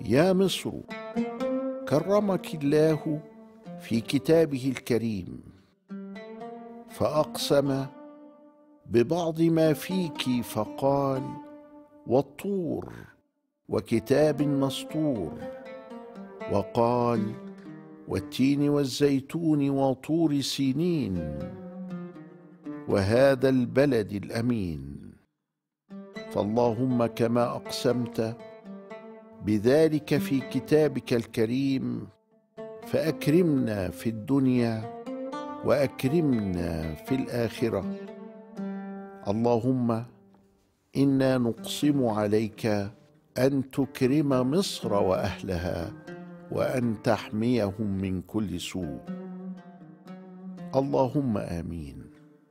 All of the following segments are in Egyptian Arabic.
يا مصر كرمك الله في كتابه الكريم فاقسم ببعض ما فيك فقال والطور وكتاب مسطور وقال والتين والزيتون وطور سينين وهذا البلد الامين فاللهم كما اقسمت بذلك في كتابك الكريم فاكرمنا في الدنيا واكرمنا في الاخره اللهم انا نقسم عليك ان تكرم مصر واهلها وان تحميهم من كل سوء اللهم امين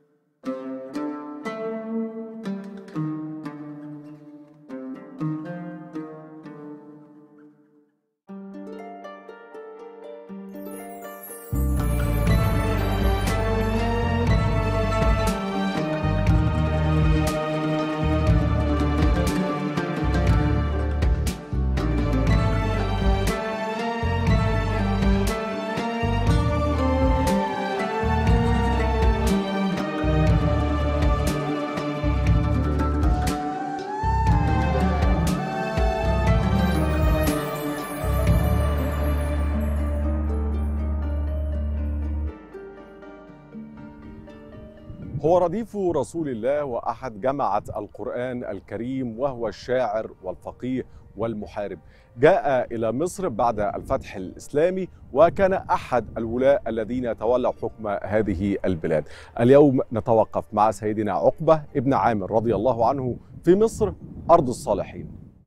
هو رديف رسول الله واحد جمعه القران الكريم وهو الشاعر والفقيه والمحارب جاء الى مصر بعد الفتح الاسلامي وكان احد الولاة الذين تولوا حكم هذه البلاد اليوم نتوقف مع سيدنا عقبه ابن عامر رضي الله عنه في مصر ارض الصالحين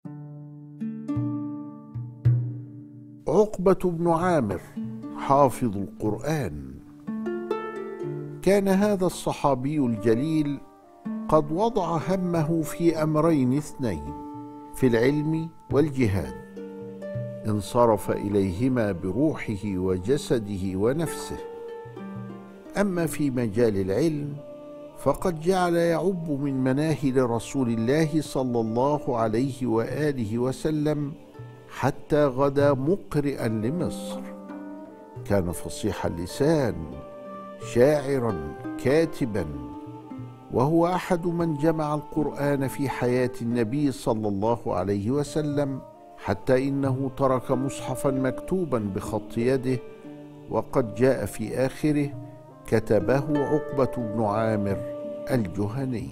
عقبه بن عامر حافظ القران كان هذا الصحابي الجليل قد وضع همه في امرين اثنين في العلم والجهاد انصرف اليهما بروحه وجسده ونفسه اما في مجال العلم فقد جعل يعب من مناهل رسول الله صلى الله عليه واله وسلم حتى غدا مقرئا لمصر كان فصيح اللسان شاعرا كاتبا وهو احد من جمع القران في حياه النبي صلى الله عليه وسلم حتى انه ترك مصحفا مكتوبا بخط يده وقد جاء في اخره كتبه عقبه بن عامر الجهني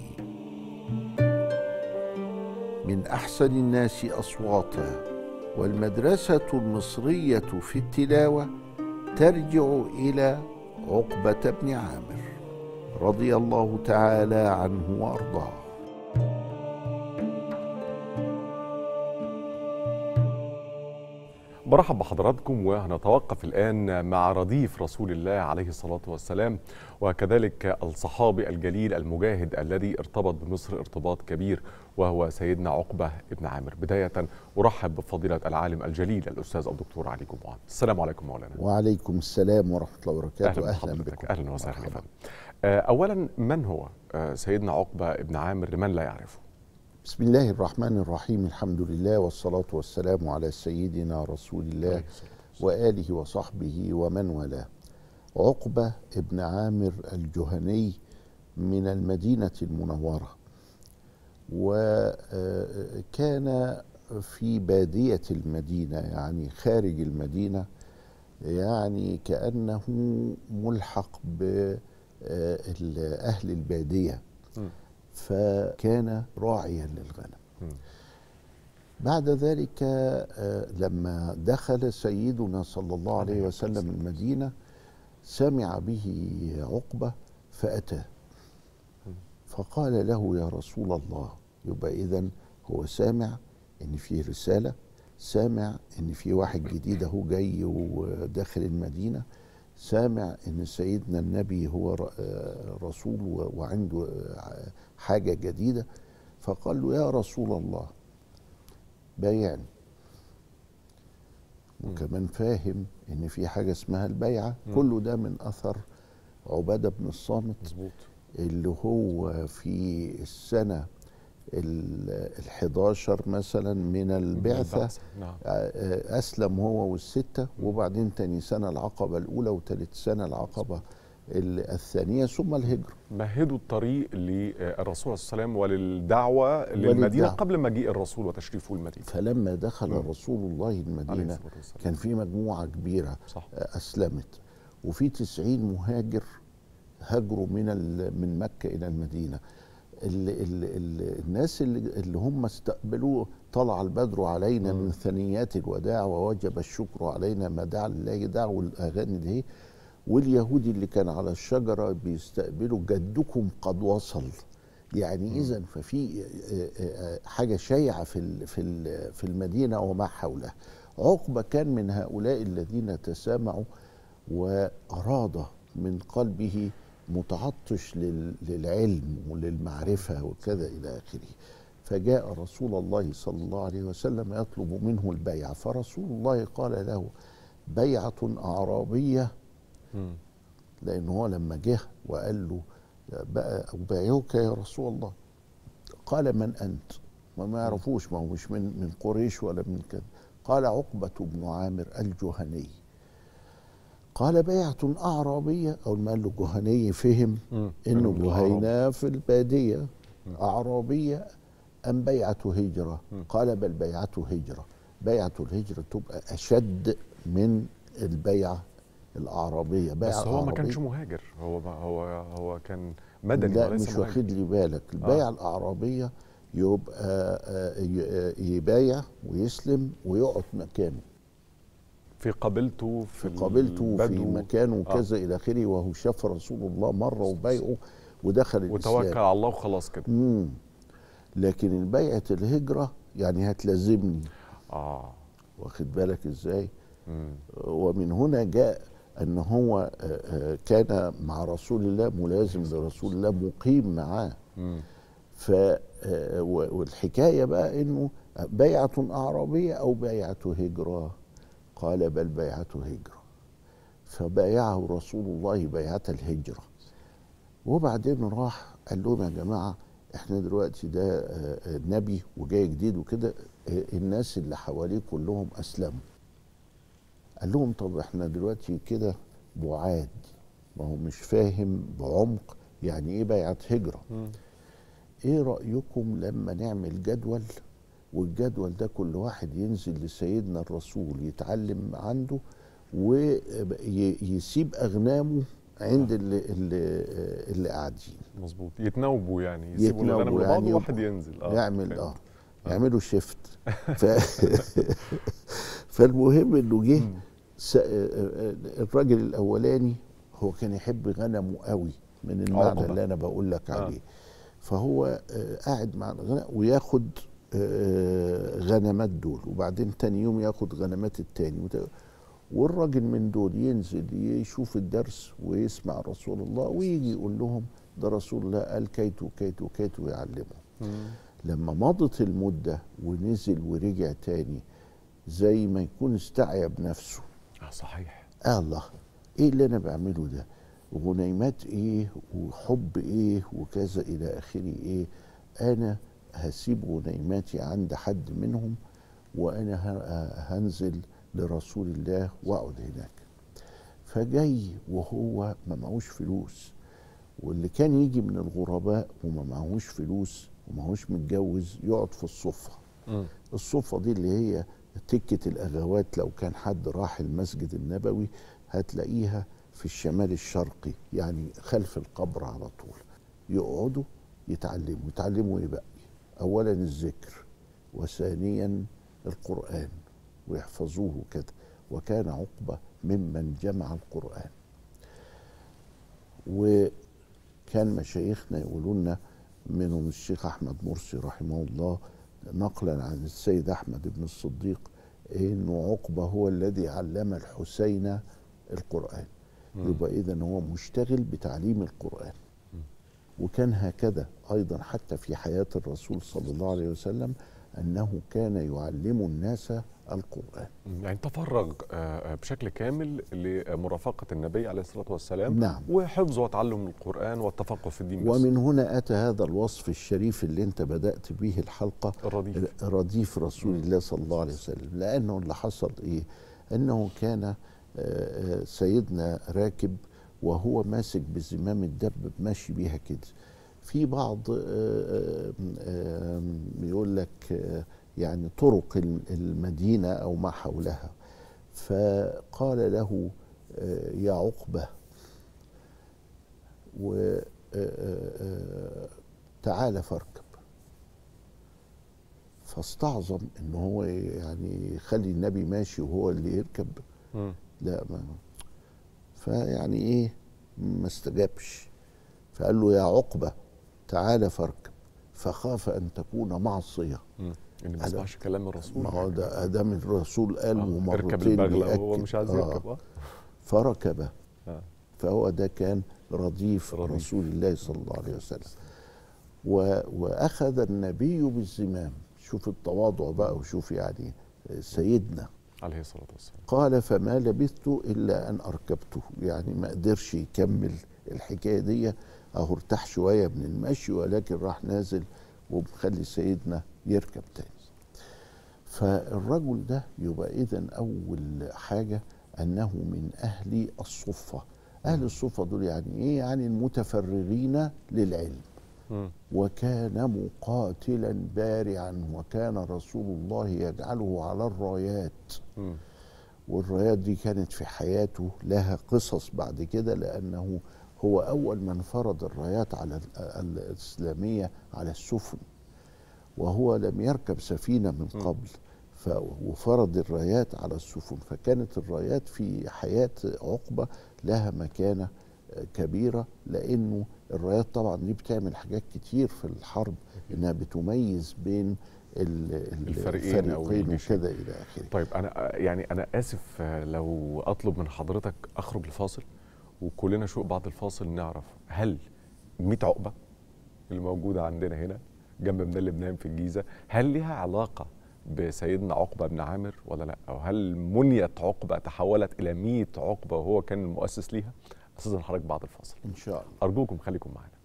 من احسن الناس اصواتا والمدرسه المصريه في التلاوه ترجع الى عقبه بن عامر رضي الله تعالى عنه وارضاه برحب بحضراتكم وهنتوقف الآن مع رديف رسول الله عليه الصلاة والسلام وكذلك الصحابي الجليل المجاهد الذي ارتبط بمصر ارتباط كبير وهو سيدنا عقبة ابن عامر بداية أرحب بفضيلة العالم الجليل الأستاذ الدكتور علي جمعة السلام عليكم مولانا وعليكم السلام ورحمه الله وبركاته أهلا اهلا بحضرتك بكم أهلا وسهلا مرحبا. فندم. آه، أولا من هو آه، سيدنا عقبة ابن عامر لمن لا يعرفه بسم الله الرحمن الرحيم الحمد لله والصلاه والسلام على سيدنا رسول الله واله وصحبه ومن والاه عقبه ابن عامر الجهني من المدينه المنوره وكان في باديه المدينه يعني خارج المدينه يعني كانه ملحق باهل الباديه مم. فكان راعيا للغنم مم. بعد ذلك آه، لما دخل سيدنا صلى الله عليه عليه وسلم الصلاة المدينة سمع به عقبة فأتاه فقال له يا رسول الله يبقى إذا هو سامع إن في رسالة سامع إن في واحد جديد أهو جاي وداخل المدينة سامع إن سيدنا النبي هو ر- آه، رسول و- وعنده آه، حاجة جديدة فقال له يا رسول الله بايعني وكمان فاهم ان في حاجه اسمها البيعه مم. كله ده من اثر عباده بن الصامت مظبوط اللي هو في السنه ال 11 مثلا من البعثة نعم آه، أسلم هو والستة وبعدين تاني سنة العقبة الأولى وتالت سنة العقبة ال- الثانية ثم الهجرة مهدوا الطريق للرسول صلى الله عليه وسلم وللدعوة للمدينة وللدعوة. قبل مجيء الرسول وتشريفه المدينة فلما دخل مم. رسول الله عليه المدينة الصلاة والسلام كان في مجموعة كبيرة صح آه، أسلمت وفي تسعين مهاجر هاجروا من ال- من مكة إلى المدينة ال ال ال الناس اللي, اللي هم استقبلوه طلع البدر علينا مم. من ثنيات الوداع ووجب الشكر علينا ما دعا لله دعا والأغاني دي واليهودي اللي كان على الشجرة بيستقبلوا جدكم قد وصل يعني إذا ففي آه، آه، حاجة شائعة في ال- في ال- في المدينة وما حولها عقبة كان من هؤلاء الذين تسامعوا وأراد من قلبه متعطش لل- للعلم وللمعرفة وكذا إلى آخره فجاء رسول الله صلى الله عليه وسلم يطلب منه البيعة فرسول الله قال له بيعة أعرابية مم. لأن هو لما جه وقال له بقى أبايعك يا رسول الله قال من أنت وما يعرفوش ما هو مش من من قريش ولا من كذا قال عقبة بن عامر الجهني قال بيعة أعرابية أول ما قال له جهني فهم مم. إنه من الأعراب. جهينة في البادية أعرابية أم بيعة هجرة مم. قال بل بيعة هجرة بيعة الهجرة تبقى أشد من البيعة الأعرابية بيعة بس هو ما أعرابية كانش مهاجر هو ما هو هو كان مدني لا وليس مش مهاجر. واخد لي بالك البيعة الأعرابية يبقى آه، ي- آه، يبايع ويسلم ويقعد مكانه في قبيلته في قابلته في البدو، مكانه وكذا إلى آخره وهو شاف رسول الله مرة وبايعه ودخل وتوكل الإسلام على الله وخلاص كده مم. لكن البيعة الهجرة يعني هتلازمني اه واخد بالك ازاي مم. ومن هنا جاء ان هو آه، آه، كان مع رسول الله ملازم لرسول الله مقيم معاه مم. ف آه، و- والحكايه بقى انه بيعه اعرابيه او بيعه هجره قال بل بيعه هجره فبايعه رسول الله بيعه الهجره وبعدين راح قال لهم يا جماعه احنا دلوقتي ده آه، آه، نبي وجاي جديد وكده آه، الناس اللي حواليه كلهم اسلموا قال لهم طب احنا دلوقتي كده بعاد ما هو مش فاهم بعمق يعني ايه بيعه هجره مم. ايه رأيكم لما نعمل جدول والجدول ده كل واحد ينزل لسيدنا الرسول يتعلم عنده ويسيب أغنامه عند اللي, اللي, اللي قاعدين مظبوط يتناوبوا يعني يسيبوا يتناوبوا الغنم لبعض يعني وواحد ينزل اه يعمل فهمت. اه يعملوا شيفت ف... فالمهم انه جه مم. س... الراجل الاولاني هو كان يحب غنمه قوي من المعنى عقبة. اللي انا بقول لك آه. عليه فهو آه، قاعد مع الغنم وياخد آه، غنمات دول وبعدين تاني يوم ياخد غنمات التاني وت- والراجل من دول ينزل يشوف الدرس ويسمع رسول الله ويجي يقول لهم ده رسول الله قال كيت وكيت وكيت ويعلمهم مم. لما مضت المدة ونزل ورجع تاني زي ما يكون استعيب نفسه اه صحيح آه الله ايه اللي انا بعمله ده غنيمات ايه وحب ايه وكذا الى اخره ايه انا هسيب غنيماتي عند حد منهم وانا ه- هنزل لرسول الله واقعد هناك فجاي وهو ما معهوش فلوس واللي كان يجي من الغرباء وما معهوش فلوس وماهوش متجوز يقعد في الصفه مم. الصفة دي اللي هي تكة الأغوات لو كان حد راح المسجد النبوي هتلاقيها في الشمال الشرقي يعني خلف القبر على طول يقعدوا يتعلموا يتعلموا ايه بقى أولا الذكر وثانيا القرآن ويحفظوه كده وكان عقبة ممن جمع القرآن وكان مشايخنا يقولوا لنا منهم الشيخ أحمد مرسي رحمه الله نقلا عن السيد احمد بن الصديق انه عقبه هو الذي علم الحسين القران مم. يبقى اذا هو مشتغل بتعليم القران وكان هكذا ايضا حتى في حياه الرسول صلى الله عليه وسلم انه كان يعلم الناس القران يعني تفرغ آه، بشكل كامل لمرافقة النبي عليه الصلاة والسلام نعم. وحفظ وتعلم القرآن والتفقه في الدين بس. ومن هنا اتى هذا الوصف الشريف اللي انت بدات به الحلقه الرديف رديف رسول الله صلى الله عليه وسلم لانه اللي حصل ايه انه كان آه، آه، سيدنا راكب وهو ماسك بزمام الدب ماشي بيها كده في بعض آه، آه، آه، بيقول لك آه، يعني طرق الم- المدينه او ما حولها فقال له آه، يا عقبه و آه، آه، آه، تعال فاركب فاستعظم ان هو يعني يخلي النبي ماشي وهو اللي يركب مم. لا ما فيعني ايه ما استجابش فقال له يا عقبه تعال فاركب فخاف ان تكون معصيه مم. إن ما على- يسمعش كلام الرسول ما هو ده ادام الرسول قال آه، اركب ومرتين البغلة وهو بيأكد. مش عايز آه، يركب آه. فركب آه. فهو ده كان رديف, رديف. رسول الله صلى الله عليه وسلم و واخذ النبي بالزمام شوف التواضع بقى وشوف يعني سيدنا عليه الصلاة والسلام قال فما لبثت الا ان اركبته يعني ما قدرش يكمل الحكايه دي اهو ارتاح شويه من المشي ولكن راح نازل ومخلي سيدنا يركب تاني فالرجل ده يبقى اذا اول حاجه انه من اهل الصفه اهل الصفه دول يعني ايه يعني المتفرغين للعلم مم. وكان مقاتلا بارعا وكان رسول الله يجعله على الرايات مم. والرايات دي كانت في حياته لها قصص بعد كده لأنه هو أول من فرض الرايات على ال- الإسلامية على السفن وهو لم يركب سفينة من م. قبل ف وفرض الرايات على السفن فكانت الرايات في حياة عقبة لها مكانة آه، كبيرة لأنه الرايات طبعا دي بتعمل حاجات كتير في الحرب إنها بتميز بين ال- ال- الفريقين أو الفريقين الجيشين. وكده إلى آخره طيب انا يعني انا اسف آه، لو اطلب من حضرتك اخرج لفاصل وكلنا شوق بعد الفاصل نعرف هل 100 عقبه اللي موجوده عندنا هنا جنب من اللي بنام في الجيزه هل ليها علاقه بسيدنا عقبه بن عامر ولا لا او هل منيه عقبه تحولت الى 100 عقبه وهو كان المؤسس ليها استاذن حضرتك بعد الفاصل إن شاء الله ارجوكم خليكم معانا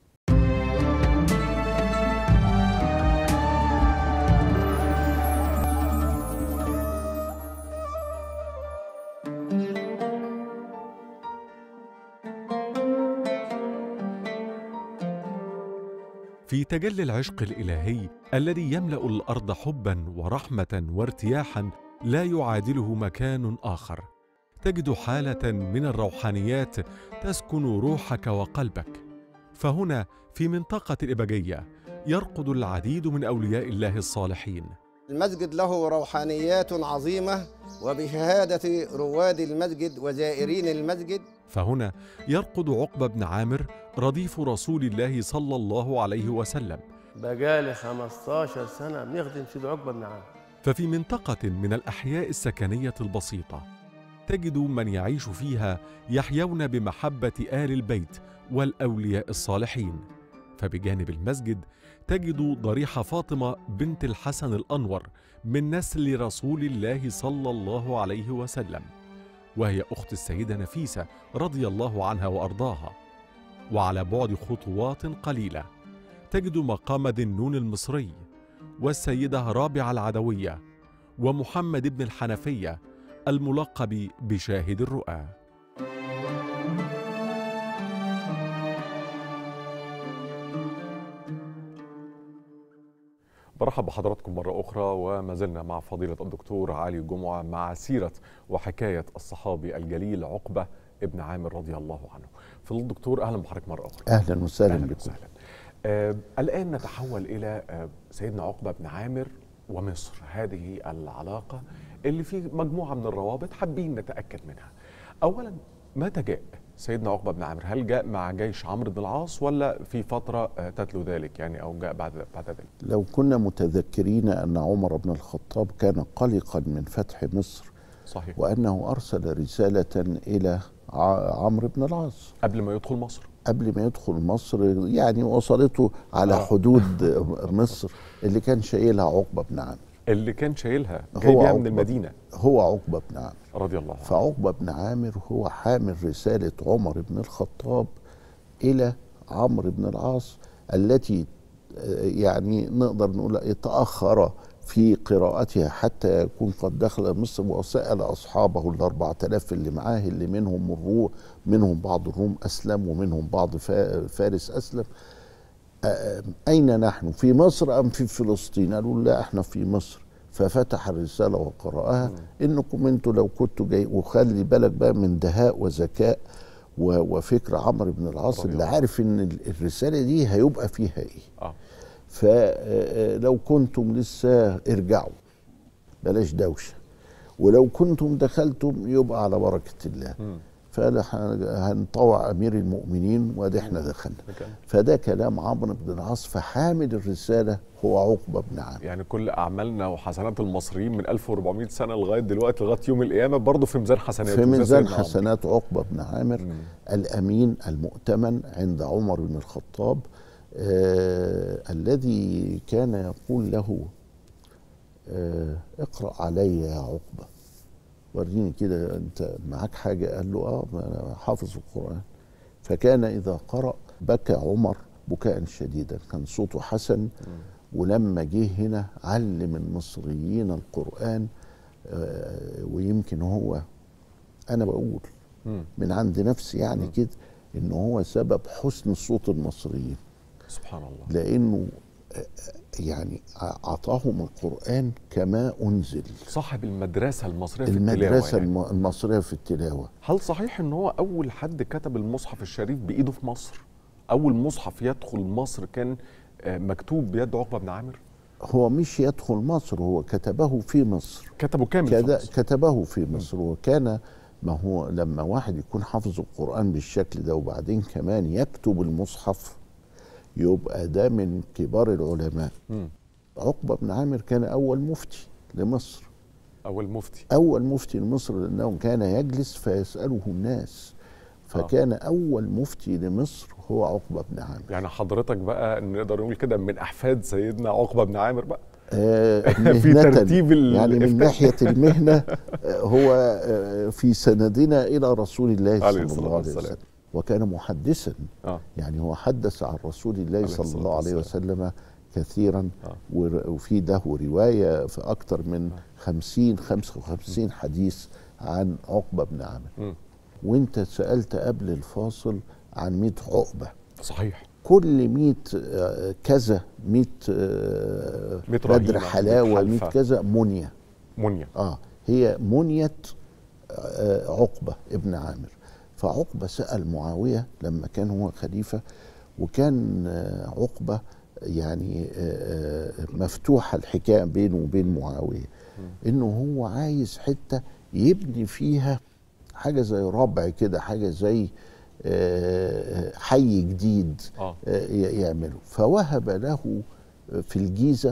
في تجلي العشق الالهي الذي يملا الارض حبا ورحمه وارتياحا لا يعادله مكان اخر تجد حاله من الروحانيات تسكن روحك وقلبك فهنا في منطقه الابجيه يرقد العديد من اولياء الله الصالحين المسجد له روحانيات عظيمة وبشهادة رواد المسجد وزائرين المسجد فهنا يرقد عقبه بن عامر رديف رسول الله صلى الله عليه وسلم بقالي 15 سنة بنخدم سيد عقبة بن عامر ففي منطقة من الأحياء السكنية البسيطة تجد من يعيش فيها يحيون بمحبة آل البيت والأولياء الصالحين فبجانب المسجد تجد ضريح فاطمة بنت الحسن الأنور من نسل رسول الله صلى الله عليه وسلم وهي أخت السيدة نفيسة رضي الله عنها وأرضاها وعلى بعد خطوات قليلة تجد مقام ذي النون المصري والسيدة رابعة العدوية ومحمد بن الحنفية الملقب بشاهد الرؤى برحب بحضراتكم مرة أخرى وما زلنا مع فضيلة الدكتور علي جمعة مع سيرة وحكاية الصحابي الجليل عقبة ابن عامر رضي الله عنه فضيلة الدكتور أهلا بحضرتك مرة أخرى اهلا وسهلا أهلا بكم وسهلا آه الآن نتحول إلى آه سيدنا عقبة بن عامر ومصر هذه العلاقة اللي في مجموعة من الروابط حابين نتأكد منها أولا متى جاء سيدنا عقبة بن عامر هل جاء مع جيش عمرو بن العاص ولا في فترة آه تتلو ذلك يعني أو جاء بعد بعد ذلك لو كنا متذكرين ان عمر بن الخطاب كان قلقا من فتح مصر صحيح وانه ارسل رساله الى ع- عمرو بن العاص قبل ما يدخل مصر قبل ما يدخل مصر يعني وصلته على آه. حدود مصر اللي كان شايلها عقبه بن عامر اللي كان شايلها هو جاي بيها من عقبة. المدينه هو عقبه بن عامر رضي الله عنه فعقبه بن عامر هو حامل رساله عمر بن الخطاب الى عمرو بن العاص التي آه، يعني نقدر نقول تاخر في قراءتها حتى يكون قد دخل مصر وسال اصحابه الاربعه الاف اللي معاه اللي منهم الروم منهم بعض الروم اسلم ومنهم بعض فا- فارس اسلم آه، أين نحن في مصر أم في فلسطين قالوا لا احنا في مصر ففتح الرسالة وقرأها إنكم أنتوا لو كنتوا جاي وخلي بالك بقى من دهاء وذكاء و- وفكر عمرو بن العاص رضي اللي الله. عارف إن ال- الرسالة دي هيبقى فيها إيه اه فلو كنتم لسه ارجعوا بلاش دوشة ولو كنتم دخلتم يبقى على بركة الله مم. فقال هن- هنطوع أمير المؤمنين وادي احنا دخلنا لكن- فده كلام عمرو بن العاص فحامل الرسالة هو عقبة بن عامر يعني كل اعمالنا وحسنات المصريين من 1400 سنه لغايه دلوقتي لغايه يوم القيامه برضه في ميزان حسنات في ميزان سيدنا عمرو. حسنات عقبة بن عامر مم. الأمين المؤتمن عند عمر بن الخطاب آه الذي كان يقول له آه اقرأ علي يا عقبة وريني كده أنت معاك حاجة قال له آه ما أنا حافظ القرآن فكان إذا قرأ بكى عمر بكاء شديدا كان صوته حسن ولما جه هنا علم المصريين القرآن آه ويمكن هو أنا بقول مم. من عند نفسي يعني كده ان هو سبب حسن صوت المصريين سبحان الله لانه آه، يعني اعطاهم القران كما انزل صاحب المدرسه المصريه في المدرسه التلاوه يعني. الم- المصريه في التلاوه هل صحيح ان هو اول حد كتب المصحف الشريف بايده في مصر اول مصحف يدخل مصر كان آه، مكتوب بيد عقبه بن عامر هو مش يدخل مصر هو كتبه في مصر كتبه كامل في كذا مصر. كتبه في مصر وكان ما هو لما واحد يكون حافظ القرآن بالشكل ده وبعدين كمان يكتب المصحف يبقى ده من كبار العلماء مم. عقبة بن عامر كان أول مفتي لمصر اول مفتي أول مفتي لمصر لأنه كان يجلس فيسأله الناس فكان أول مفتي لمصر هو عقبة بن عامر يعني حضرتك بقى نقدر نقول كده من احفاد سيدنا عقبه بن عامر بقى آه، في مهنة ترتيب ال- يعني من الإفتاء. ناحية المهنة آه، هو آه، في سندنا إلى رسول الله عليه صلى الصلاة الله عليه والسلام. وسلم وكان محدثا اه يعني هو حدث عن رسول الله عليه صلى الصلاة الله عليه والسلام. وسلم كثيرا آه. ور- وفي له رواية في أكثر من خمسين خمسة وخمسين حديث عن عقبة بن عامر مم. وانت سألت قبل الفاصل عن مئة عقبة صحيح كل مئة آه، كذا مئة آه، مئة بدر رهينة، حلاوة مئة مئة حلفة. كذا منية منيا اه هي منية آه، عقبة ابن عامر فعقبة سأل معاوية لما كان هو خليفة وكان آه، عقبة يعني آه، آه، مفتوحة الحكاية بينه وبين معاوية انه هو عايز حتة يبني فيها حاجة زي ربع كده حاجة زي آه، حي جديد اه آه، ي- يعمله فوهب له في الجيزة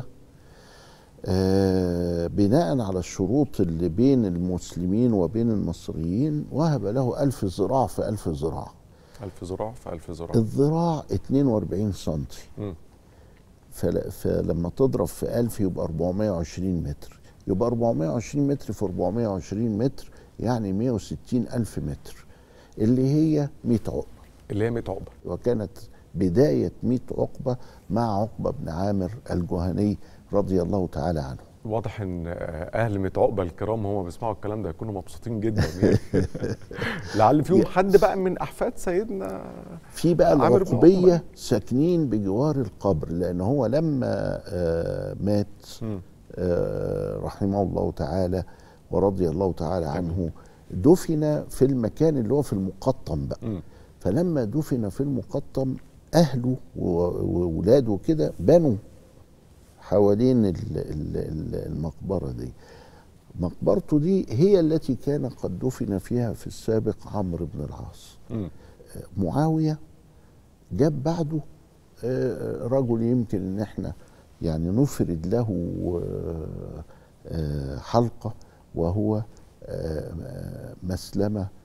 آه، بناء على الشروط اللي بين المسلمين وبين المصريين وهب له ألف ذراع في ألف ذراع ألف زراع في ألف زراع الذراع 42 سنتي مم. فل- فلما تضرب في 1000 يبقى 420 متر يبقى 420 متر في 420 متر يعني 160 ألف متر اللي هي 100 عقبة اللي هي 100 عقبه وكانت بداية 100 عقبة مع عقبة بن عامر الجهني رضي الله تعالى عنه واضح ان اهل ميت عقبه الكرام هم بيسمعوا الكلام ده يكونوا مبسوطين جدا يعني لعل فيهم حد بقى من احفاد سيدنا في بقى عامر بن العقبية عقبة. ساكنين بجوار القبر لأن هو لما آه، مات مم. آه، رحمه الله تعالى ورضي الله تعالى عنه دفن في المكان اللي هو في المقطم بقى مم. فلما دفن في المقطم أهله و- وولاده كده بنوا حوالين ال- ال- ال- المقبرة دي مقبرته دي هي التي كان قد دفن فيها في السابق عمرو بن العاص مم. معاوية جاب بعده آه، رجل يمكن ان احنا يعني نفرد له آه، آه، حلقة وهو آه، مسلمة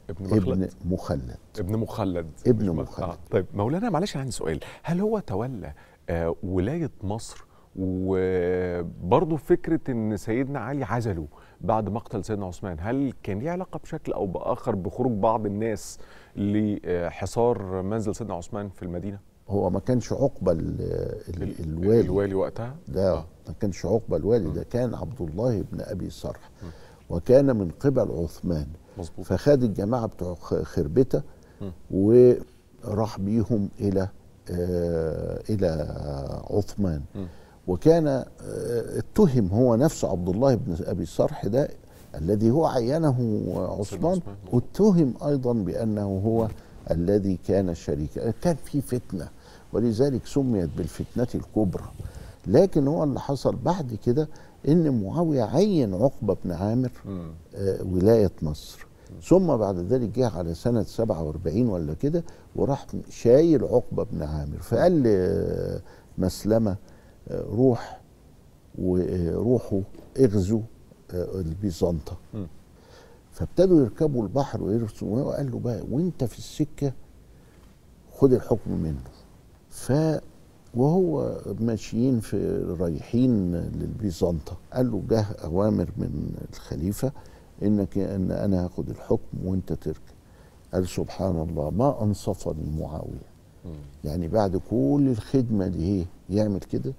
ابن ابن مخلد مخلد ابن مخلد ابن مش م- مخلد. آه. طيب مولانا معلش عندي سؤال هل هو تولى آه ولايه مصر وبرضه فكره ان سيدنا علي عزله بعد مقتل سيدنا عثمان هل كان ليه علاقه بشكل او باخر بخروج بعض الناس لحصار منزل سيدنا عثمان في المدينه هو ما كانش عقبه ال- ال- الوالي الوالي وقتها ده آه. ما كانش عقبه الوالي ده كان عبد الله بن ابي صرح وكان من قبل عثمان مظبوط فخد الجماعه بتوع خ- خربته مم. وراح بيهم الى آه الى عثمان مم. وكان آه اتهم هو نفسه عبد الله بن ابي صرح ده الذي هو عينه عثمان عثمان. اتهم ايضا بانه هو الذي كان شريكا كان في فتنه ولذلك سميت بالفتنه الكبرى لكن هو اللي حصل بعد كده ان معاويه عين عقبه بن عامر مم. آه، ولاية مصر ثم بعد ذلك جه على سنة 47 ولا كده وراح شايل عقبة بن عامر فقال لمسلمة آه، روح وروحوا اغزوا آه، البيزنطة مم. فابتدوا يركبوا البحر ويرسموا وقال له بقى وانت في السكة خد الحكم منه ف وهو ماشيين في رايحين للبيزنطة قال له جه أوامر من الخليفة إنك إن أنا هاخد الحكم وأنت تركب قال سبحان الله ما أنصفني معاوية مم. يعني بعد كل الخدمة دي إيه يعمل كده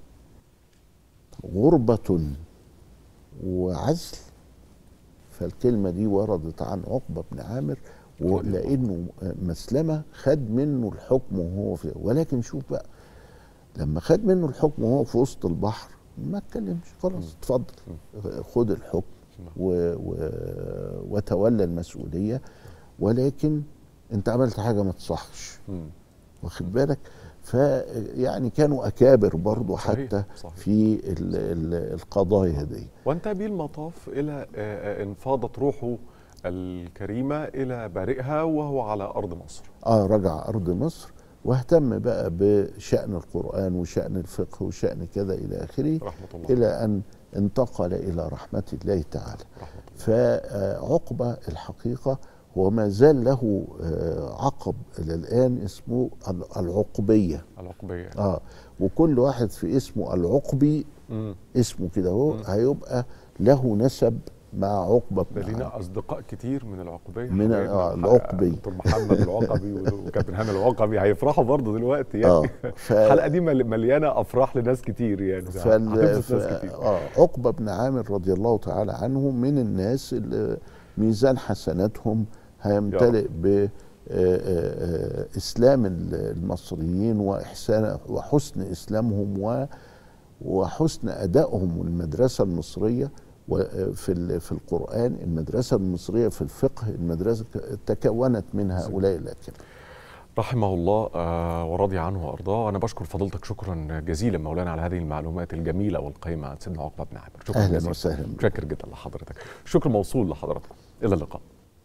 غربة وعزل فالكلمة دي وردت عن عقبة بن عامر ولأنه مسلمة خد منه الحكم وهو في ولكن شوف بقى لما خد منه الحكم وهو في وسط البحر ما اتكلمش خلاص اتفضل خد الحكم و و وتولى المسؤولية ولكن انت عملت حاجة ما تصحش مم. واخد بالك فيعني كانوا أكابر برضو صحيح، حتى صحيح. في ال ال القضايا دي وانتهى بيه المطاف الى آه، آه، انفاضت روحه الكريمه الى بارئها وهو على ارض مصر اه رجع ارض مصر واهتم بقى بشان القران وشان الفقه وشان كذا الى اخره رحمه الله الى ان انتقل الى رحمه الله تعالى رحمه الله فعقبه الحقيقه هو ما زال له آه، عقب الى الان اسمه ال- العقبيه العقبيه اه وكل واحد في اسمه العقبي مم. اسمه كده هو هيبقى له نسب مع عقبه ده بن لينا عامر. اصدقاء كتير من العقبيه من ال- حبايبنا آه، الح- العقبي. دكتور محمد العقبي وكابتن هاني العقبي هيفرحوا برضه دلوقتي يعني اه ف... الحلقه دي مل- مليانه افراح لناس كتير يعني فال... هتبسط ف... ناس كتير آه عقبة بن عامر رضي الله تعالى عنه من الناس اللي ميزان حسناتهم هيمتلئ ب آه، آه، آه، اسلام ال- المصريين واحسان وحسن اسلامهم و وحسن ادائهم المدرسه المصريه و- في ال- في القران المدرسه المصريه في الفقه المدرسه ك- تكونت من هؤلاء الاكابر رحمه الله آه، ورضي عنه وارضاه انا بشكر فضيلتك شكرا جزيلا مولانا على هذه المعلومات الجميله والقيمه عن سيدنا عقبه بن عامر شكرا اهلا جزيلا. وسهلا بك. متشكر جدا لحضرتك شكر موصول لحضراتكم الى اللقاء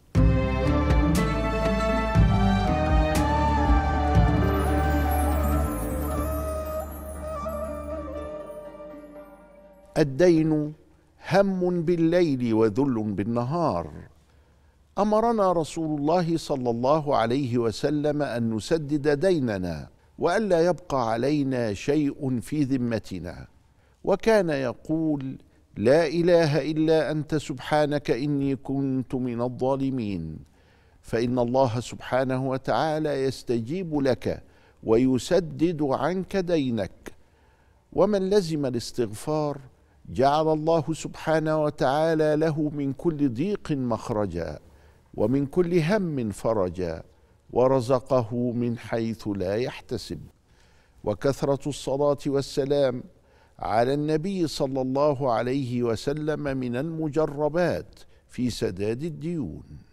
الدين هم بالليل وذل بالنهار امرنا رسول الله صلى الله عليه وسلم ان نسدد ديننا والا يبقى علينا شيء في ذمتنا وكان يقول لا اله الا انت سبحانك اني كنت من الظالمين فان الله سبحانه وتعالى يستجيب لك ويسدد عنك دينك ومن لزم الاستغفار جعل الله سبحانه وتعالى له من كل ضيق مخرجا ومن كل هم فرجا ورزقه من حيث لا يحتسب وكثره الصلاه والسلام على النبي صلى الله عليه وسلم من المجربات في سداد الديون